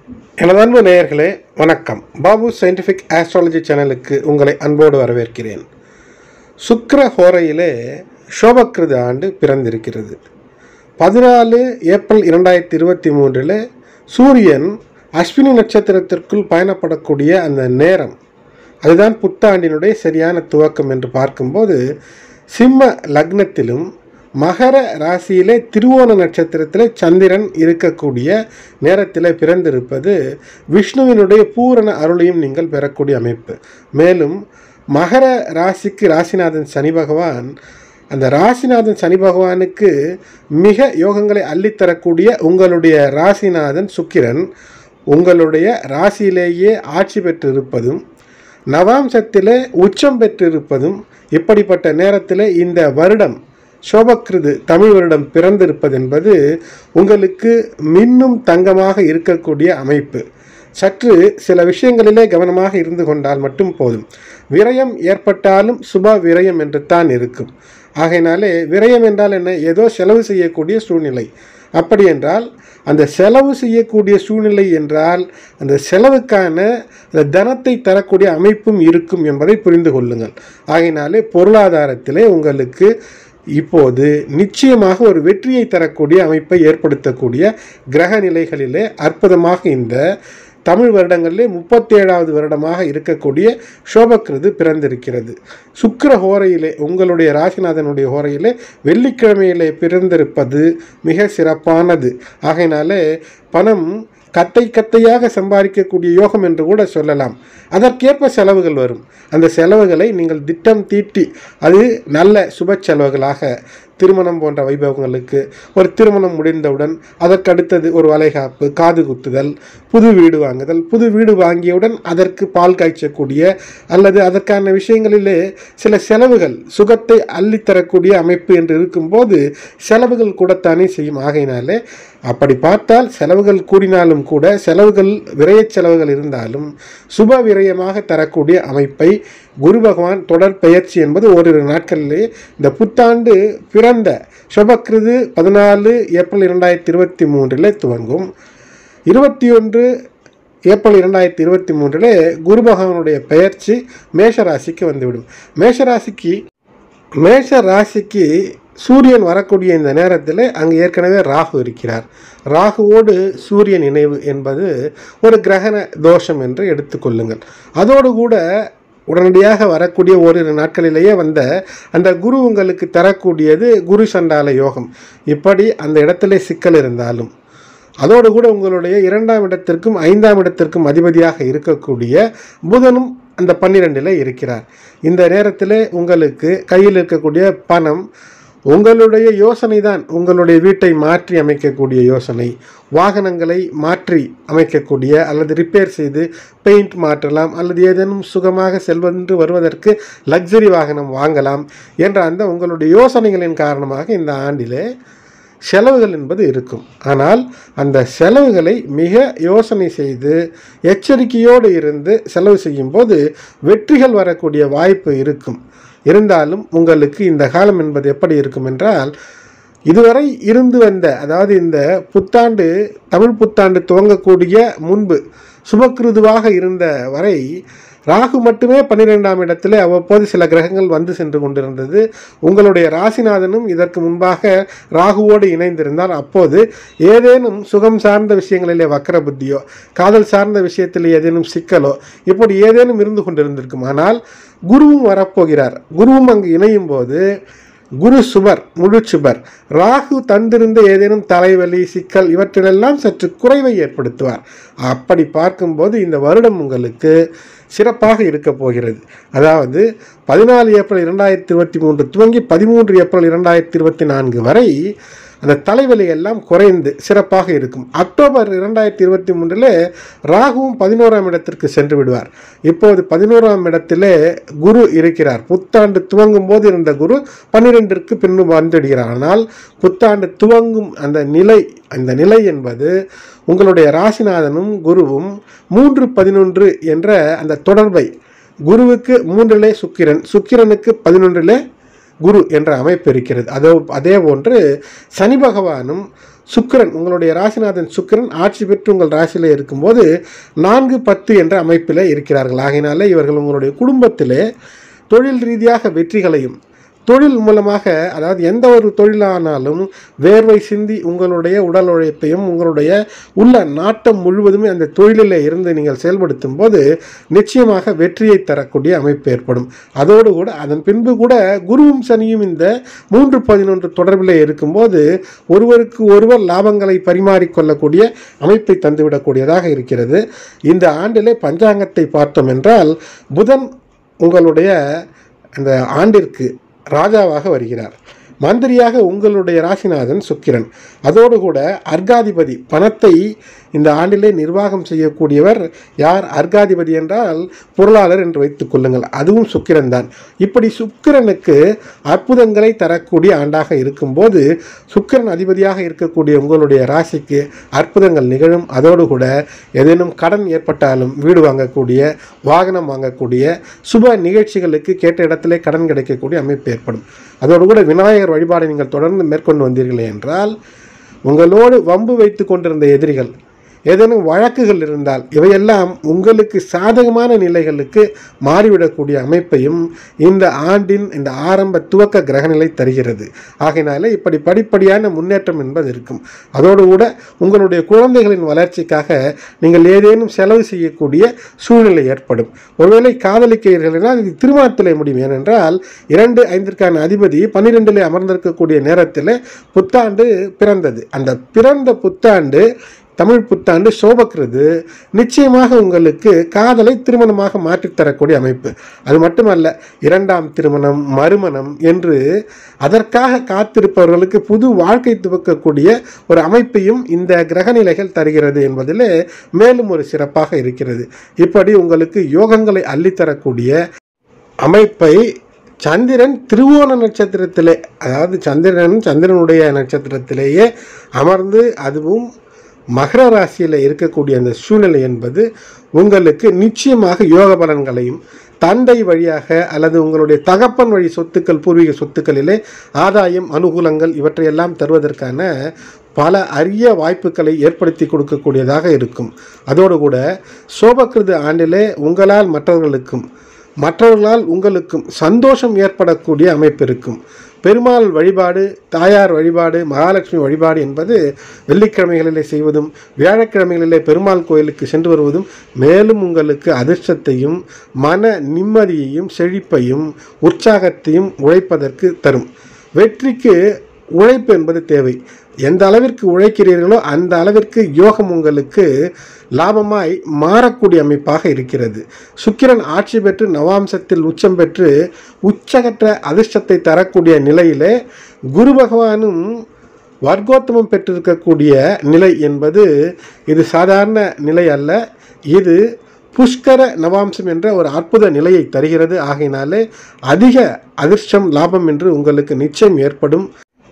எனது அன்பு நேயர்களே வணக்கம் பாபு சயின்டிஃபிக் ஆஸ்ட்ராலஜி சேனலுக்கு உங்களை அன்போடு வரவேற்கிறேன் சுக்கிர ஹோரையிலே சோபக்கிருத ஆண்டு பிறந்திருக்கிறது பதினாலு ஏப்ரல் இரண்டாயிரத்தி இருபத்தி மூன்றில் சூரியன் அஸ்வினி நட்சத்திரத்திற்குள் பயணப்படக்கூடிய அந்த நேரம் அதுதான் புத்தாண்டினுடைய சரியான துவக்கம் என்று பார்க்கும்போது சிம்ம லக்னத்திலும் மகர ராசியிலே திருவோண நட்சத்திரத்திலே சந்திரன் இருக்கக்கூடிய நேரத்தில் பிறந்திருப்பது விஷ்ணுவினுடைய பூரண அருளையும் நீங்கள் பெறக்கூடிய அமைப்பு மேலும் மகர ராசிக்கு ராசிநாதன் சனி பகவான் அந்த ராசிநாதன் சனி பகவானுக்கு மிக யோகங்களை அள்ளித்தரக்கூடிய உங்களுடைய ராசிநாதன் சுக்கிரன் உங்களுடைய ராசியிலேயே ஆட்சி பெற்றிருப்பதும் நவாம்சத்திலே உச்சம் பெற்றிருப்பதும் இப்படிப்பட்ட நேரத்தில் இந்த வருடம் சோபக்கிருது தமிழ் வருடம் பிறந்திருப்பது என்பது உங்களுக்கு மின்னும் தங்கமாக இருக்கக்கூடிய அமைப்பு சற்று சில விஷயங்களிலே கவனமாக இருந்து கொண்டால் மட்டும் போதும் விரயம் ஏற்பட்டாலும் சுப விரயம் என்று தான் இருக்கும் ஆகையினாலே விரயம் என்றால் என்ன ஏதோ செலவு செய்யக்கூடிய சூழ்நிலை அப்படி என்றால் அந்த செலவு செய்யக்கூடிய சூழ்நிலை என்றால் அந்த செலவுக்கான அந்த தனத்தை தரக்கூடிய அமைப்பும் இருக்கும் என்பதை புரிந்து கொள்ளுங்கள் ஆகையினாலே பொருளாதாரத்திலே உங்களுக்கு இப்போது நிச்சயமாக ஒரு வெற்றியை தரக்கூடிய அமைப்பை ஏற்படுத்தக்கூடிய கிரக நிலைகளிலே அற்புதமாக இந்த தமிழ் வருடங்களிலே முப்பத்தேழாவது வருடமாக இருக்கக்கூடிய சோபக்கிருது பிறந்திருக்கிறது சுக்கிர ஹோரையிலே உங்களுடைய ராசிநாதனுடைய ஹோரையிலே வெள்ளிக்கிழமையிலே பிறந்திருப்பது மிக சிறப்பானது ஆகையினாலே பணம் கத்தை கத்தையாக சம்பாதிக்கக்கூடிய யோகம் என்று கூட சொல்லலாம் அதற்கேற்ப செலவுகள் வரும் அந்த செலவுகளை நீங்கள் திட்டம் தீட்டி அது நல்ல சுப செலவுகளாக திருமணம் போன்ற வைபவங்களுக்கு ஒரு திருமணம் முடிந்தவுடன் அதற்கு அடுத்தது ஒரு வளைகாப்பு காது குத்துதல் புது வீடு வாங்குதல் புது வீடு வாங்கியவுடன் அதற்கு பால் காய்ச்சக்கூடிய அல்லது அதற்கான விஷயங்களிலே சில செலவுகள் சுகத்தை அள்ளித்தரக்கூடிய அமைப்பு என்று இருக்கும்போது செலவுகள் கூடத்தானே செய்யும் ஆகையினாலே அப்படி பார்த்தால் செலவுகள் கூடினாலும் கூட செலவுகள் விரயச் செலவுகள் இருந்தாலும் சுப விரயமாக தரக்கூடிய அமைப்பை குரு பகவான் தொடர் பெயர்ச்சி என்பது ஓரிரு நாட்களிலே இந்த புத்தாண்டு பிறந்த சுபக்கிருது பதினாலு ஏப்ரல் இரண்டாயிரத்தி இருபத்தி மூன்றில் துவங்கும் இருபத்தி ஒன்று ஏப்ரல் இரண்டாயிரத்தி இருபத்தி மூன்றில் குரு பகவானுடைய பெயர்ச்சி மேஷராசிக்கு வந்துவிடும் மேஷராசிக்கு மேஷ ராசிக்கு சூரியன் வரக்கூடிய இந்த நேரத்தில் அங்கு ஏற்கனவே ராகு இருக்கிறார் ராகுவோடு சூரியன் இணைவு என்பது ஒரு கிரகண தோஷம் என்று எடுத்துக்கொள்ளுங்கள் அதோடு கூட உடனடியாக வரக்கூடிய ஓரிரு நாட்களிலேயே வந்த அந்த குரு உங்களுக்கு தரக்கூடியது குரு சண்டால யோகம் இப்படி அந்த இடத்துல சிக்கல் இருந்தாலும் அதோடு கூட உங்களுடைய இரண்டாம் இடத்திற்கும் ஐந்தாம் இடத்திற்கும் அதிபதியாக இருக்கக்கூடிய புதனும் அந்த பன்னிரெண்டில் இருக்கிறார் இந்த நேரத்தில் உங்களுக்கு கையில் இருக்கக்கூடிய பணம் உங்களுடைய யோசனை தான் உங்களுடைய வீட்டை மாற்றி அமைக்கக்கூடிய யோசனை வாகனங்களை மாற்றி அமைக்கக்கூடிய அல்லது ரிப்பேர் செய்து பெயிண்ட் மாற்றலாம் அல்லது ஏதேனும் சுகமாக செல்வென்று வருவதற்கு லக்ஸரி வாகனம் வாங்கலாம் என்ற அந்த உங்களுடைய யோசனைகளின் காரணமாக இந்த ஆண்டிலே செலவுகள் என்பது இருக்கும் ஆனால் அந்த செலவுகளை மிக யோசனை செய்து எச்சரிக்கையோடு இருந்து செலவு செய்யும்போது வெற்றிகள் வரக்கூடிய வாய்ப்பு இருக்கும் இருந்தாலும் உங்களுக்கு இந்த காலம் என்பது எப்படி இருக்கும் என்றால் இதுவரை இருந்து வந்த அதாவது இந்த புத்தாண்டு தமிழ் புத்தாண்டு துவங்கக்கூடிய முன்பு சுபக்கிருதுவாக இருந்த வரை ராகு மட்டுமே பன்னிரெண்டாம் இடத்துல அவ்வப்போது சில கிரகங்கள் வந்து சென்று கொண்டிருந்தது உங்களுடைய ராசிநாதனும் இதற்கு முன்பாக ராகுவோடு இணைந்திருந்தால் அப்போது ஏதேனும் சுகம் சார்ந்த விஷயங்களிலே வக்கர புத்தியோ காதல் சார்ந்த விஷயத்தில் ஏதேனும் சிக்கலோ இப்படி ஏதேனும் இருந்து கொண்டிருந்திருக்கும் ஆனால் குருவும் வரப்போகிறார் குருவும் அங்கு இணையும் போது குரு சுபர் முழு சுபர் ராகு தந்திருந்த ஏதேனும் தலைவலி சிக்கல் இவற்றிலெல்லாம் சற்று குறைவை ஏற்படுத்துவார் அப்படி பார்க்கும்போது இந்த வருடம் உங்களுக்கு சிறப்பாக இருக்க போகிறது அதாவது பதினாலு ஏப்ரல் இரண்டாயிரத்தி இருபத்தி மூன்று துவங்கி பதிமூன்று ஏப்ரல் இரண்டாயிரத்தி இருபத்தி நான்கு வரை அந்த தலைவலி எல்லாம் குறைந்து சிறப்பாக இருக்கும் அக்டோபர் இரண்டாயிரத்தி இருபத்தி மூன்றில் ராகுவும் பதினோராம் இடத்திற்கு சென்று விடுவார் இப்போது பதினோராம் இடத்திலே குரு இருக்கிறார் புத்தாண்டு துவங்கும் போது இருந்த குரு பன்னிரெண்டிற்கு பின்பு வந்துடுகிறார் ஆனால் புத்தாண்டு துவங்கும் அந்த நிலை அந்த நிலை என்பது உங்களுடைய ராசிநாதனும் குருவும் மூன்று பதினொன்று என்ற அந்த தொடர்பை குருவுக்கு மூன்றிலே சுக்கிரன் சுக்கிரனுக்கு பதினொன்றிலே குரு என்ற அமைப்பு இருக்கிறது அதோ அதே போன்று சனி பகவானும் சுக்கிரன் உங்களுடைய ராசிநாதன் சுக்கிரன் ஆட்சி பெற்று உங்கள் ராசியிலே இருக்கும்போது நான்கு பத்து என்ற அமைப்பில் இருக்கிறார்கள் ஆகையினாலே இவர்கள் உங்களுடைய குடும்பத்திலே தொழில் ரீதியாக வெற்றிகளையும் தொழில் மூலமாக அதாவது எந்த ஒரு தொழிலானாலும் வேர்வை சிந்தி உங்களுடைய உடல் உழைப்பையும் உங்களுடைய உள்ள நாட்டம் முழுவதுமே அந்த தொழிலில் இருந்து நீங்கள் செயல்படுத்தும் போது நிச்சயமாக வெற்றியை தரக்கூடிய அமைப்பு ஏற்படும் அதோடு கூட அதன் பின்பு கூட குருவும் சனியும் இந்த மூன்று பதினொன்று தொடர்பில் இருக்கும்போது ஒருவருக்கு ஒருவர் லாபங்களை பரிமாறிக்கொள்ளக்கூடிய அமைப்பை தந்துவிடக்கூடியதாக இருக்கிறது இந்த ஆண்டிலே பஞ்சாங்கத்தை பார்த்தோம் என்றால் புதன் உங்களுடைய அந்த ஆண்டிற்கு ராஜாவாக வருகிறார் மந்திரியாக உங்களுடைய ராசிநாதன் சுக்கிரன் அதோடு கூட அர்காதிபதி பணத்தை இந்த ஆண்டிலே நிர்வாகம் செய்யக்கூடியவர் யார் அர்காதிபதி என்றால் பொருளாளர் என்று வைத்துக் கொள்ளுங்கள் அதுவும் சுக்கிரன் தான் இப்படி சுக்கிரனுக்கு அற்புதங்களை தரக்கூடிய ஆண்டாக இருக்கும்போது சுக்கிரன் அதிபதியாக இருக்கக்கூடிய உங்களுடைய ராசிக்கு அற்புதங்கள் நிகழும் அதோடு கூட ஏதேனும் கடன் ஏற்பட்டாலும் வீடு வாங்கக்கூடிய வாகனம் வாங்கக்கூடிய சுப நிகழ்ச்சிகளுக்கு கேட்ட இடத்திலே கடன் கிடைக்கக்கூடிய அமைப்பு ஏற்படும் அதோடு கூட விநாயகர் வழிபாடை நீங்கள் தொடர்ந்து மேற்கொண்டு வந்தீர்களே என்றால் உங்களோடு வம்பு வைத்து கொண்டிருந்த எதிரிகள் ஏதேனும் வழக்குகள் இருந்தால் இவையெல்லாம் உங்களுக்கு சாதகமான நிலைகளுக்கு மாறிவிடக்கூடிய அமைப்பையும் இந்த ஆண்டின் இந்த ஆரம்ப துவக்க கிரகநிலை தருகிறது ஆகையினால இப்படி படிப்படியான முன்னேற்றம் என்பது இருக்கும் அதோடு கூட உங்களுடைய குழந்தைகளின் வளர்ச்சிக்காக நீங்கள் ஏதேனும் செலவு செய்யக்கூடிய சூழ்நிலை ஏற்படும் ஒருவேளை காதலிக்கிறீர்கள் என்றால் இது திருமணத்திலே முடியும் ஏனென்றால் இரண்டு ஐந்திற்கான அதிபதி பன்னிரெண்டிலே அமர்ந்திருக்கக்கூடிய நேரத்தில் புத்தாண்டு பிறந்தது அந்த பிறந்த புத்தாண்டு தமிழ் புத்தாண்டு சோபக்கிறது நிச்சயமாக உங்களுக்கு காதலை திருமணமாக மாற்றித் தரக்கூடிய அமைப்பு அது மட்டுமல்ல இரண்டாம் திருமணம் மறுமணம் என்று அதற்காக காத்திருப்பவர்களுக்கு புது வாழ்க்கை துவக்கக்கூடிய ஒரு அமைப்பையும் இந்த கிரகநிலைகள் தருகிறது என்பதிலே மேலும் ஒரு சிறப்பாக இருக்கிறது இப்படி உங்களுக்கு யோகங்களை அள்ளித்தரக்கூடிய அமைப்பை சந்திரன் திருவோண நட்சத்திரத்திலே அதாவது சந்திரன் சந்திரனுடைய நட்சத்திரத்திலேயே அமர்ந்து அதுவும் மகர ராசியில் இருக்கக்கூடிய அந்த சூழ்நிலை என்பது உங்களுக்கு நிச்சயமாக யோக பலன்களையும் தந்தை வழியாக அல்லது உங்களுடைய தகப்பன் வழி சொத்துக்கள் பூர்வீக சொத்துக்களிலே ஆதாயம் அனுகூலங்கள் இவற்றையெல்லாம் தருவதற்கான பல அரிய வாய்ப்புகளை ஏற்படுத்தி கொடுக்கக்கூடியதாக இருக்கும் அதோடு கூட சோபக்கிருது ஆண்டிலே உங்களால் மற்றவர்களுக்கும் மற்றவர்களால் உங்களுக்கும் சந்தோஷம் ஏற்படக்கூடிய அமைப்பு இருக்கும் பெருமாள் வழிபாடு தாயார் வழிபாடு மகாலட்சுமி வழிபாடு என்பது வெள்ளிக்கிழமைகளிலே செய்வதும் வியாழக்கிழமைகளிலே பெருமாள் கோயிலுக்கு சென்று வருவதும் மேலும் உங்களுக்கு அதிர்ஷ்டத்தையும் மன நிம்மதியையும் செழிப்பையும் உற்சாகத்தையும் உழைப்பதற்கு தரும் வெற்றிக்கு உழைப்பு என்பது தேவை எந்த அளவிற்கு உழைக்கிறீர்களோ அந்த அளவிற்கு யோகம் உங்களுக்கு லாபமாய் மாறக்கூடிய அமைப்பாக இருக்கிறது சுக்கிரன் ஆட்சி பெற்று நவாம்சத்தில் உச்சம் பெற்று உச்சகற்ற அதிர்ஷ்டத்தை தரக்கூடிய நிலையிலே குரு பகவானும் வர்க்கோத்தமம் பெற்றிருக்கக்கூடிய நிலை என்பது இது சாதாரண நிலை அல்ல இது புஷ்கர நவாம்சம் என்ற ஒரு அற்புத நிலையை தருகிறது ஆகையினாலே அதிக அதிர்ஷ்டம் லாபம் என்று உங்களுக்கு நிச்சயம் ஏற்படும்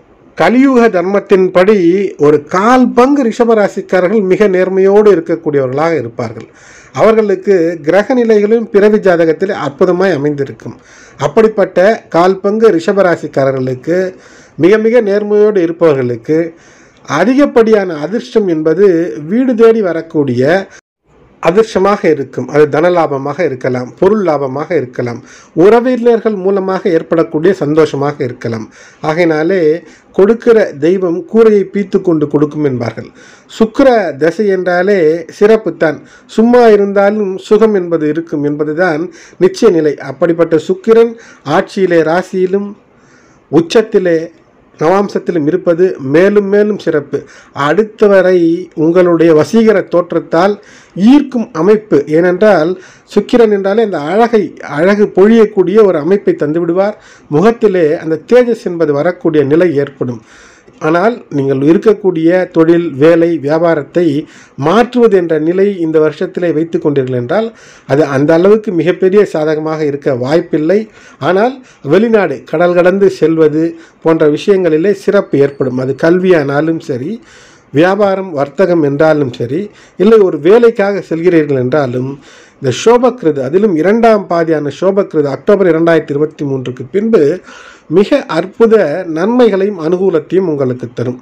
கலியுக தர்மத்தின்படி ஒரு கால் பங்கு ரிஷபராசிக்காரர்கள் மிக நேர்மையோடு இருக்கக்கூடியவர்களாக இருப்பார்கள் அவர்களுக்கு கிரக நிலைகளும் பிறவி ஜாதகத்தில் அற்புதமாய் அமைந்திருக்கும் அப்படிப்பட்ட கால் பங்கு ரிஷபராசிக்காரர்களுக்கு மிக மிக நேர்மையோடு இருப்பவர்களுக்கு அதிகப்படியான அதிர்ஷ்டம் என்பது வீடு தேடி வரக்கூடிய அதிர்ஷ்டமாக இருக்கும் அது தனலாபமாக இருக்கலாம் பொருள் லாபமாக இருக்கலாம் உறவினர்கள் மூலமாக ஏற்படக்கூடிய சந்தோஷமாக இருக்கலாம் ஆகையினாலே கொடுக்கிற தெய்வம் கூரையை பீத்து கொண்டு கொடுக்கும் என்பார்கள் சுக்கிர தசை என்றாலே சிறப்புத்தான் சும்மா இருந்தாலும் சுகம் என்பது இருக்கும் என்பதுதான் நிச்சய நிலை அப்படிப்பட்ட சுக்கிரன் ஆட்சியிலே ராசியிலும் உச்சத்திலே நவாம்சத்திலும் இருப்பது மேலும் மேலும் சிறப்பு அடுத்தவரை உங்களுடைய வசீகர தோற்றத்தால் ஈர்க்கும் அமைப்பு ஏனென்றால் சுக்கிரன் என்றாலே அந்த அழகை அழகு பொழியக்கூடிய ஒரு அமைப்பை தந்து விடுவார் முகத்திலே அந்த தேஜஸ் என்பது வரக்கூடிய நிலை ஏற்படும் ஆனால் நீங்கள் இருக்கக்கூடிய தொழில் வேலை வியாபாரத்தை மாற்றுவது என்ற நிலை இந்த வருஷத்திலே வைத்து கொண்டீர்கள் என்றால் அது அந்த அளவுக்கு மிகப்பெரிய சாதகமாக இருக்க வாய்ப்பில்லை ஆனால் வெளிநாடு கடல் கடந்து செல்வது போன்ற விஷயங்களிலே சிறப்பு ஏற்படும் அது கல்வியானாலும் சரி வியாபாரம் வர்த்தகம் என்றாலும் சரி இல்லை ஒரு வேலைக்காக செல்கிறீர்கள் என்றாலும் இந்த சோபக்கிருது அதிலும் இரண்டாம் பாதியான சோபக்கிருது அக்டோபர் இரண்டாயிரத்தி இருபத்தி மூன்றுக்கு பின்பு மிக அற்புத நன்மைகளையும் அனுகூலத்தையும் உங்களுக்கு தரும்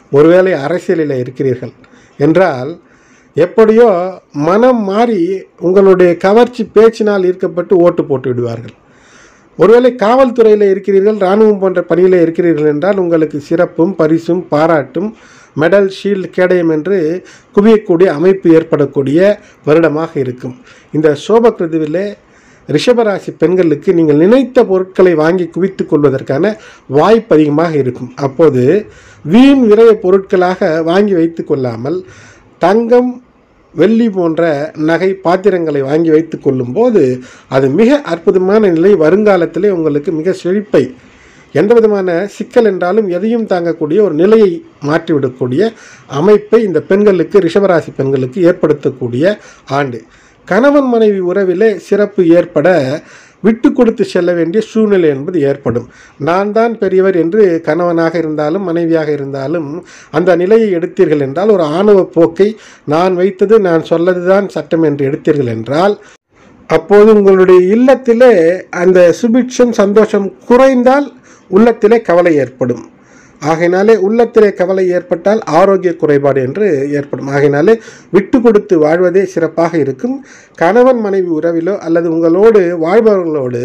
ஒருவேளை அரசியலில் இருக்கிறீர்கள் என்றால் எப்படியோ மனம் மாறி உங்களுடைய கவர்ச்சி பேச்சினால் ஈர்க்கப்பட்டு ஓட்டு போட்டு விடுவார்கள் ஒருவேளை காவல்துறையில் இருக்கிறீர்கள் இராணுவம் போன்ற பணியில் இருக்கிறீர்கள் என்றால் உங்களுக்கு சிறப்பும் பரிசும் பாராட்டும் மெடல் ஷீல்டு கேடயம் என்று குவியக்கூடிய அமைப்பு ஏற்படக்கூடிய வருடமாக இருக்கும் இந்த சோபகிருதுவிலே ரிஷபராசி பெண்களுக்கு நீங்கள் நினைத்த பொருட்களை வாங்கி குவித்துக் கொள்வதற்கான வாய்ப்பு அதிகமாக இருக்கும் அப்போது வீண் விரய பொருட்களாக வாங்கி வைத்து கொள்ளாமல் தங்கம் வெள்ளி போன்ற நகை பாத்திரங்களை வாங்கி வைத்து கொள்ளும்போது அது மிக அற்புதமான நிலை வருங்காலத்திலே உங்களுக்கு மிக செழிப்பை எந்த விதமான சிக்கல் என்றாலும் எதையும் தாங்கக்கூடிய ஒரு நிலையை மாற்றிவிடக்கூடிய அமைப்பை இந்த பெண்களுக்கு ரிஷபராசி பெண்களுக்கு ஏற்படுத்தக்கூடிய ஆண்டு கணவன் மனைவி உறவிலே சிறப்பு ஏற்பட விட்டு கொடுத்து செல்ல வேண்டிய சூழ்நிலை என்பது ஏற்படும் நான் தான் பெரியவர் என்று கணவனாக இருந்தாலும் மனைவியாக இருந்தாலும் அந்த நிலையை எடுத்தீர்கள் என்றால் ஒரு ஆணவ போக்கை நான் வைத்தது நான் சொல்லதுதான் சட்டம் என்று எடுத்தீர்கள் என்றால் அப்போது உங்களுடைய இல்லத்திலே அந்த சுபிட்சம் சந்தோஷம் குறைந்தால் உள்ளத்திலே கவலை ஏற்படும் ஆகையினாலே உள்ளத்திலே கவலை ஏற்பட்டால் ஆரோக்கிய குறைபாடு என்று ஏற்படும் ஆகையினாலே விட்டு கொடுத்து வாழ்வதே சிறப்பாக இருக்கும் கணவன் மனைவி உறவிலோ அல்லது உங்களோடு வாழ்பவர்களோடு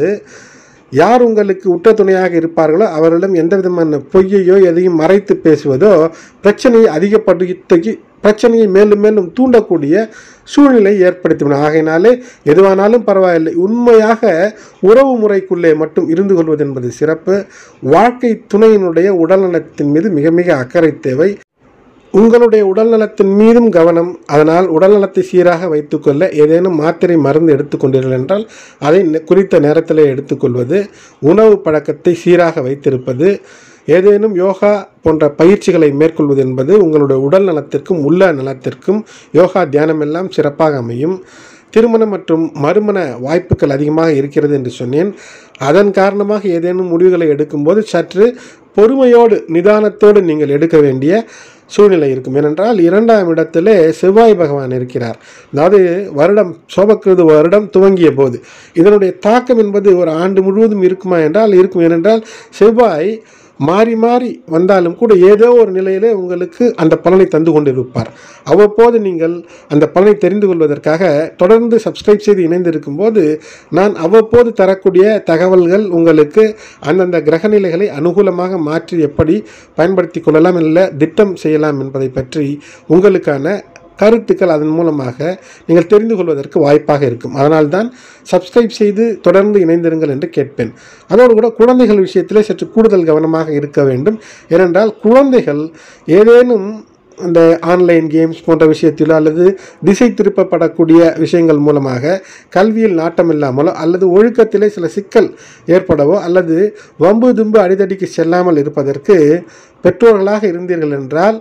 யார் உங்களுக்கு உற்ற துணையாக இருப்பார்களோ அவர்களிடம் எந்த விதமான பொய்யையோ எதையும் மறைத்து பேசுவதோ பிரச்சனையை அதிகப்படுத்தி பிரச்சனையை மேலும் மேலும் தூண்டக்கூடிய சூழ்நிலை ஏற்படுத்திவிடும் ஆகையினாலே எதுவானாலும் பரவாயில்லை உண்மையாக உறவு முறைக்குள்ளே மட்டும் இருந்து கொள்வது என்பது சிறப்பு வாழ்க்கை துணையினுடைய உடல்நலத்தின் மீது மிக மிக அக்கறை தேவை உங்களுடைய உடல்நலத்தின் மீதும் கவனம் அதனால் உடல்நலத்தை சீராக வைத்துக்கொள்ள ஏதேனும் மாத்திரை மருந்து எடுத்துக்கொண்டீர்கள் என்றால் அதை நெ- குறித்த நேரத்தில் எடுத்துக்கொள்வது உணவு பழக்கத்தை சீராக வைத்திருப்பது ஏதேனும் யோகா போன்ற பயிற்சிகளை மேற்கொள்வது என்பது உங்களுடைய உடல் நலத்திற்கும் உள்ள நலத்திற்கும் யோகா தியானம் எல்லாம் சிறப்பாக அமையும் திருமணம் மற்றும் மறுமண வாய்ப்புகள் அதிகமாக இருக்கிறது என்று சொன்னேன் அதன் காரணமாக ஏதேனும் முடிவுகளை எடுக்கும்போது சற்று பொறுமையோடு நிதானத்தோடு நீங்கள் எடுக்க வேண்டிய சூழ்நிலை இருக்கும் ஏனென்றால் இரண்டாம் இடத்திலே செவ்வாய் பகவான் இருக்கிறார் அதாவது வருடம் சோபக்கிருது வருடம் துவங்கிய போது இதனுடைய தாக்கம் என்பது ஒரு ஆண்டு முழுவதும் இருக்குமா என்றால் இருக்கும் ஏனென்றால் செவ்வாய் மாறி மாறி வந்தாலும் கூட ஏதோ ஒரு நிலையிலே உங்களுக்கு அந்த பலனை தந்து கொண்டிருப்பார் அவ்வப்போது நீங்கள் அந்த பலனை தெரிந்து கொள்வதற்காக தொடர்ந்து சப்ஸ்கிரைப் செய்து இணைந்திருக்கும் போது நான் அவ்வப்போது தரக்கூடிய தகவல்கள் உங்களுக்கு அந்தந்த கிரகநிலைகளை அனுகூலமாக மாற்றி எப்படி பயன்படுத்தி கொள்ளலாம் இல்லை திட்டம் செய்யலாம் என்பதை பற்றி உங்களுக்கான கருத்துக்கள் அதன் மூலமாக நீங்கள் தெரிந்து கொள்வதற்கு வாய்ப்பாக இருக்கும் அதனால்தான் சப்ஸ்கிரைப் செய்து தொடர்ந்து இணைந்திருங்கள் என்று கேட்பேன் அதோடு கூட குழந்தைகள் விஷயத்திலே சற்று கூடுதல் கவனமாக இருக்க வேண்டும் ஏனென்றால் குழந்தைகள் ஏதேனும் இந்த ஆன்லைன் கேம்ஸ் போன்ற விஷயத்திலோ அல்லது திசை திருப்பப்படக்கூடிய விஷயங்கள் மூலமாக கல்வியில் நாட்டம் இல்லாமலோ அல்லது ஒழுக்கத்திலே சில சிக்கல் ஏற்படவோ அல்லது வம்பு தும்பு அடிதடிக்கு செல்லாமல் இருப்பதற்கு பெற்றோர்களாக இருந்தீர்கள் என்றால்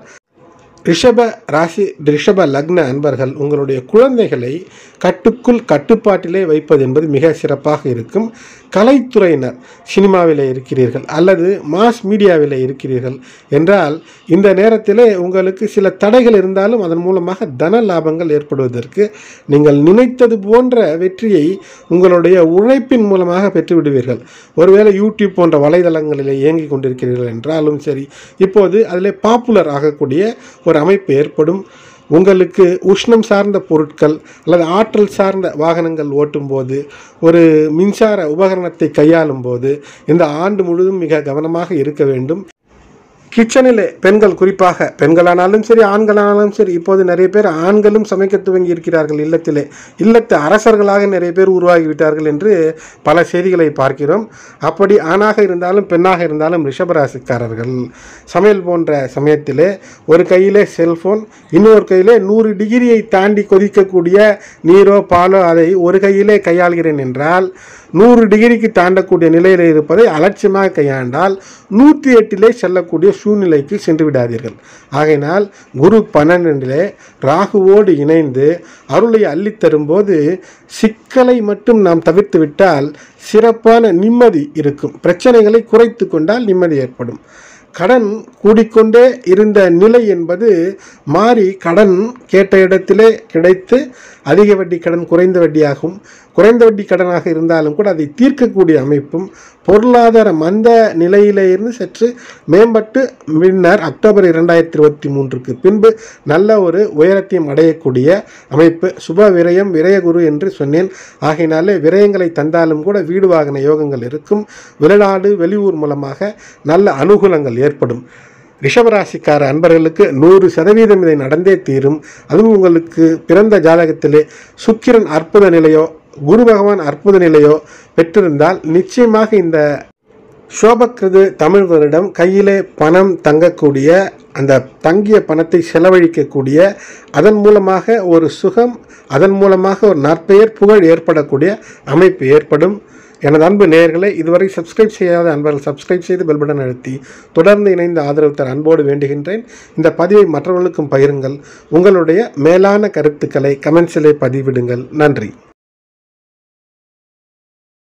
ரிஷப ராசி ரிஷப லக்ன அன்பர்கள் உங்களுடைய குழந்தைகளை கட்டுக்குள் கட்டுப்பாட்டிலே வைப்பது என்பது மிக சிறப்பாக இருக்கும் கலைத்துறையினர் சினிமாவில் இருக்கிறீர்கள் அல்லது மாஸ் மீடியாவில் இருக்கிறீர்கள் என்றால் இந்த நேரத்திலே உங்களுக்கு சில தடைகள் இருந்தாலும் அதன் மூலமாக தன லாபங்கள் ஏற்படுவதற்கு நீங்கள் நினைத்தது போன்ற வெற்றியை உங்களுடைய உழைப்பின் மூலமாக பெற்றுவிடுவீர்கள் ஒருவேளை யூடியூப் போன்ற வலைதளங்களிலே இயங்கிக் கொண்டிருக்கிறீர்கள் என்றாலும் சரி இப்போது அதில் பாப்புலர் ஆகக்கூடிய ஒரு அமைப்பு ஏற்படும் உங்களுக்கு உஷ்ணம் சார்ந்த பொருட்கள் அல்லது ஆற்றல் சார்ந்த வாகனங்கள் ஓட்டும்போது ஒரு மின்சார உபகரணத்தை கையாளும் போது இந்த ஆண்டு முழுவதும் மிக கவனமாக இருக்க வேண்டும் கிச்சனிலே பெண்கள் குறிப்பாக பெண்களானாலும் சரி ஆண்களானாலும் சரி இப்போது நிறைய பேர் ஆண்களும் சமைக்க துவங்கி இருக்கிறார்கள் இல்லத்திலே இல்லத்து அரசர்களாக நிறைய பேர் உருவாகிவிட்டார்கள் என்று பல செய்திகளை பார்க்கிறோம் அப்படி ஆணாக இருந்தாலும் பெண்ணாக இருந்தாலும் ரிஷபராசிக்காரர்கள் சமையல் போன்ற சமயத்திலே ஒரு கையிலே செல்போன் இன்னொரு கையிலே நூறு டிகிரியை தாண்டி கொதிக்கக்கூடிய நீரோ பாலோ அதை ஒரு கையிலே கையாள்கிறேன் என்றால் நூறு டிகிரிக்கு தாண்டக்கூடிய நிலையில் இருப்பதை அலட்சியமாக கையாண்டால் நூற்றி எட்டிலே செல்லக்கூடிய சூழ்நிலைக்கு சென்று விடாதீர்கள் ஆகையினால் குரு பன்னெண்டிலே ராகுவோடு இணைந்து அருளை அள்ளித் தரும்போது சிக்கலை மட்டும் நாம் தவிர்த்து விட்டால் சிறப்பான நிம்மதி இருக்கும் பிரச்சனைகளை குறைத்து கொண்டால் நிம்மதி ஏற்படும் கடன் கூடிக்கொண்டே இருந்த நிலை என்பது மாறி கடன் கேட்ட இடத்திலே கிடைத்து அதிக வட்டி கடன் குறைந்த வட்டியாகவும் குறைந்த வட்டி கடனாக இருந்தாலும் கூட அதை தீர்க்கக்கூடிய அமைப்பும் பொருளாதார மந்த நிலையிலே இருந்து சற்று மேம்பட்டு பின்னர் அக்டோபர் இரண்டாயிரத்தி இருபத்தி மூன்றுக்கு பின்பு நல்ல ஒரு உயரத்தையும் அடையக்கூடிய அமைப்பு சுப விரயம் விரயகுரு என்று சொன்னேன் ஆகையினாலே விரயங்களை தந்தாலும் கூட வீடு வாகன யோகங்கள் இருக்கும் வெளிநாடு வெளியூர் மூலமாக நல்ல அனுகூலங்கள் ஏற்படும் ரிஷபராசிக்கார அன்பர்களுக்கு நூறு சதவீதம் இதை நடந்தே தீரும் அதுவும் உங்களுக்கு பிறந்த ஜாதகத்திலே சுக்கிரன் அற்புத நிலையோ குரு பகவான் அற்புத நிலையோ பெற்றிருந்தால் நிச்சயமாக இந்த சோபக்கிருது தமிழ் வருடம் கையிலே பணம் தங்கக்கூடிய அந்த தங்கிய பணத்தை செலவழிக்கக்கூடிய அதன் மூலமாக ஒரு சுகம் அதன் மூலமாக ஒரு நற்பெயர் புகழ் ஏற்படக்கூடிய அமைப்பு ஏற்படும் எனது அன்பு நேயர்களை இதுவரை சப்ஸ்கிரைப் செய்யாத அன்பர்கள் சப்ஸ்கிரைப் செய்து பெல் பட்டன் அழுத்தி தொடர்ந்து இணைந்து ஆதரவு தர அன்போடு வேண்டுகின்றேன் இந்த பதிவை மற்றவர்களுக்கும் பகிருங்கள் உங்களுடைய மேலான கருத்துக்களை கமெண்ட்ஸிலே பதிவிடுங்கள் நன்றி